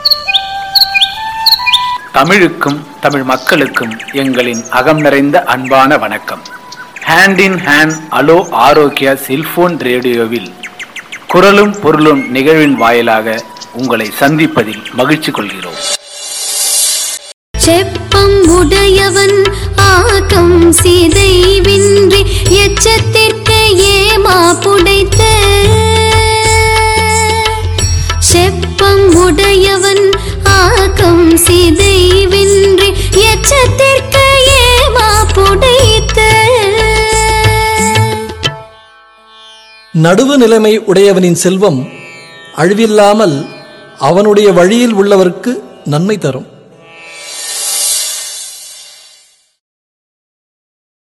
தமிழுக்கும் தமிழ் மக்களுக்கும் எங்களின் அகம் நிறைந்த அன்பான வணக்கம் ஹேண்ட் இன் ஹேண்ட் அலோ ஆரோக்கியா செல்போன் ரேடியோவில் குரலும் பொருளும் நிகழ்வின் வாயிலாக உங்களை சந்திப்பதில் மகிழ்ச்சி கொள்கிறோம் செப்பம் உடையவன் ஆக்கம் சிதைவின்றி எச்சத்திற்கு ஏமா புடைத்த செப்பம் உடையவன் ஆக்கம் சிதைவின்றி எச்சத்திற்கு ஏமா புடைத்த நடுவு நிலைமை உடையவனின் செல்வம் அழிவில்லாமல் அவனுடைய வழியில் உள்ளவர்க்கு நன்மை தரும்